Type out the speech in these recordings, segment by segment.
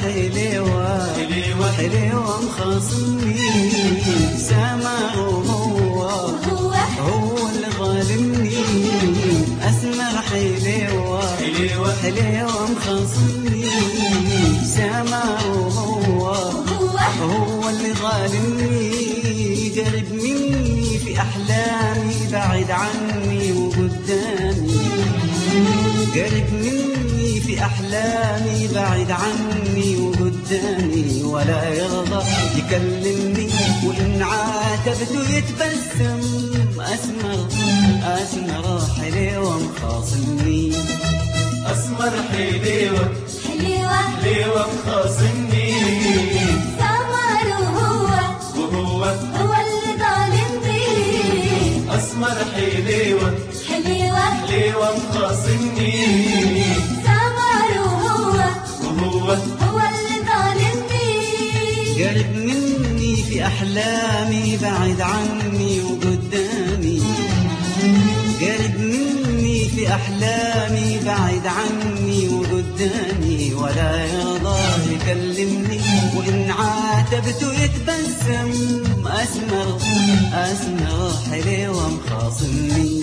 حليوة حليوة حليوة مخاصمني سمر وهو هو هو اللي ظالمني أسمر حليوة حليوة حليوة مخاصمني سمر وهو هو هو اللي ظالمني قرب مني في أحلامي بعد عني وقدامي قرب مني في أحلامي بعد عني وقدامي ولا يرضى يكلمني وإن عاتبته يتبسم أسمر أسمر حليوة مخاصمني أسمر حليوة حليوة حليوة مخاصمني سمر وهو وهو هو اللي ظالمني أسمر حليوة حليوة حليوة مخاصمني سمر وهو وهو هو اللي ظالمني قرب مني في أحلامي بعد عني وقدامي قرب مني في أحلامي بعد عني وقدامي ولا يرضى يكلمني وإن عاتبته يتبسم أسمر أسمر حليوة مخاصمني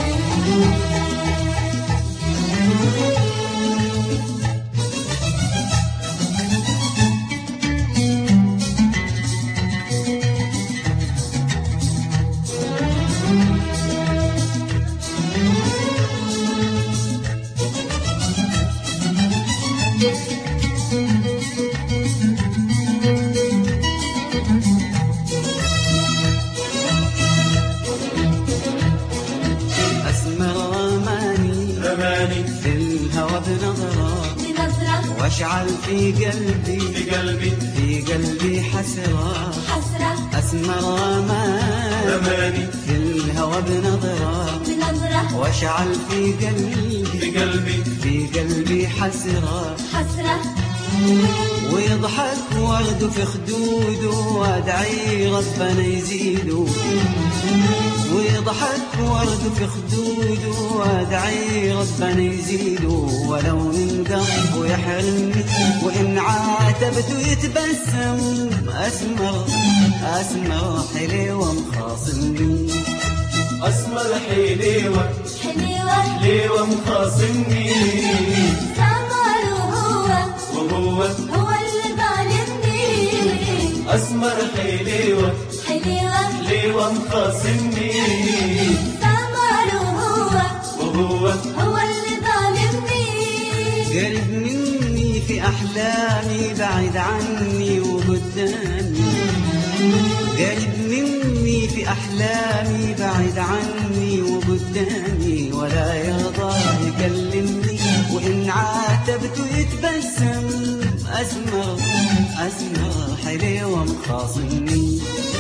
أسمر رماني رماني في الهوى بنظرة بنظرة واشعل في قلبي في قلبي في قلبي حسرة حسرة أسمر رماني رماني في الهوى بنظرة بنظرة واشعل في قلبي في قلبي في قلبي حسرة حسرة ويضحك ورد في خدوده وادعي ربنا يزيده ويضحك ورد في خدوده وادعي ربنا يزيده ولو من قلبه يحرمني وان عاتبته يتبسم اسمر اسمر حليوه مخاصمني أسمر حليوة حليوة حليوة مخاصمني سمر وهو وهو هو اللي ظالمني أسمر حليوة حليوة حليوة مخاصمني سمر وهو وهو هو اللي ظالمني قرب مني في أحلامي بعد عني وقدامي قرب مني في أحلامي بعد عني وقدامي ولا يرضى يكلمني وإن عاتبته يتبسم أسمر أسمر حليوة مخاصمني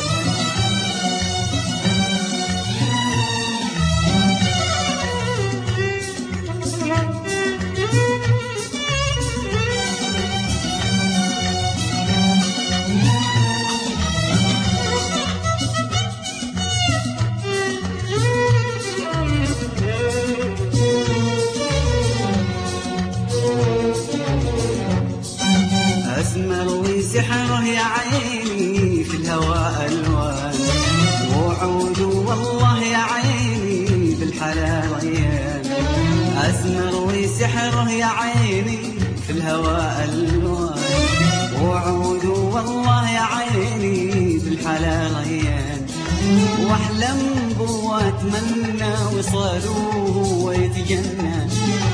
أسمر وسحره يا عيني في الهواء ألوان وعود والله يا عيني بالحلال ريان أسمر وسحره يا عيني في الهواء ألوان وعود والله يا عيني بالحلال ريان واحلم بو اتمنى وصالوه ويتجنن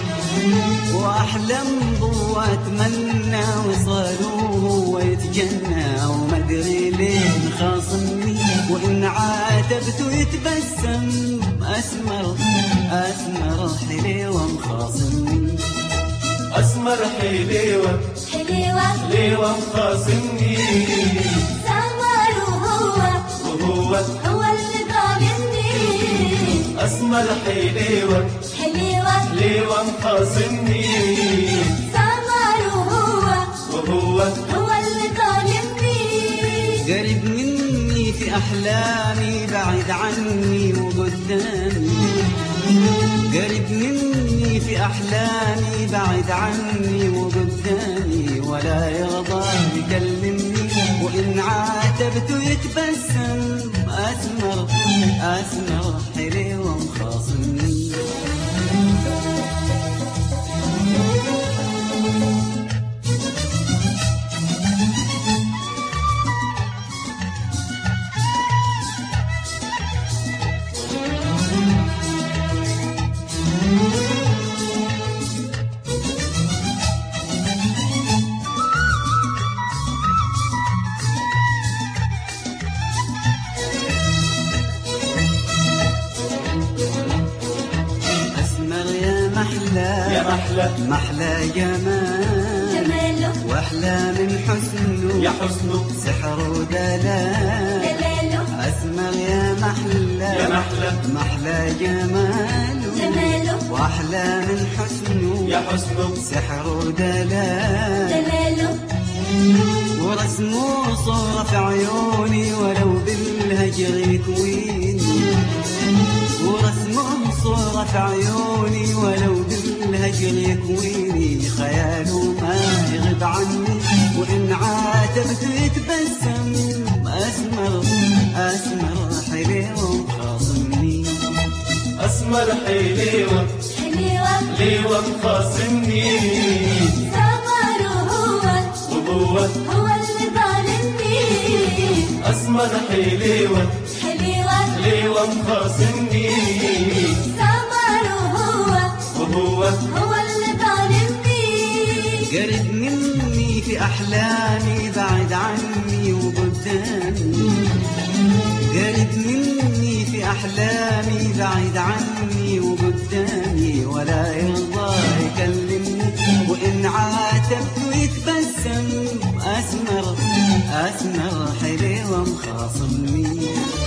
واحلم بو اتمنى وصالوه ويتجنى وما ادري ليه خاصمني وان عاتبته يتبسم اسمر اسمر حليوه مخاصمني أسمر حليوة حليوة حليوة مخاصمني سمر وهو وهو هو اللي ظالمني أسمر حليوة حليوة حليوة مخاصمني سمر وهو وهو هو اللي ظالمني قرب مني في أحلامي بعد عني وقدامي قرب مني في أحلامي بعد عني وقدامي ولا يرضى يكلمني وإن عاتبته يتبسم أسمر أسمر حلي ومخاصمني أسمر يا محلى يا محلى محلى جمال جماله واحلى من حسنه يا حسنه سحر ودلال دلاله اسمر يا محلى يا محلى محلى جماله جماله واحلى من حسنه يا حسنه سحر ودلال دلاله ورسمه صورة في عيوني ولو بالهجر يكويني ورسمه صورة في عيوني ولو بالهجر يكويني خياله ما يغيب عني وإن عاتبت يتبسم أسمر أسمر حلي ومخاصمني أسمر حليوة حليوة ليوة مخاصمني سمره هو وهو هو اللي ظالمني أسمر حليوة حليوة ليوة مخاصمني سمره هو وهو هو اللي ظالمني قرب مني في أحلامي بعد عني وقدامي قرب مني في أحلامي بعد عني وقدامي ولا يرضى يكلمني وإن عاتبته يتبسم أسمر أسمر حلي ومخاصمني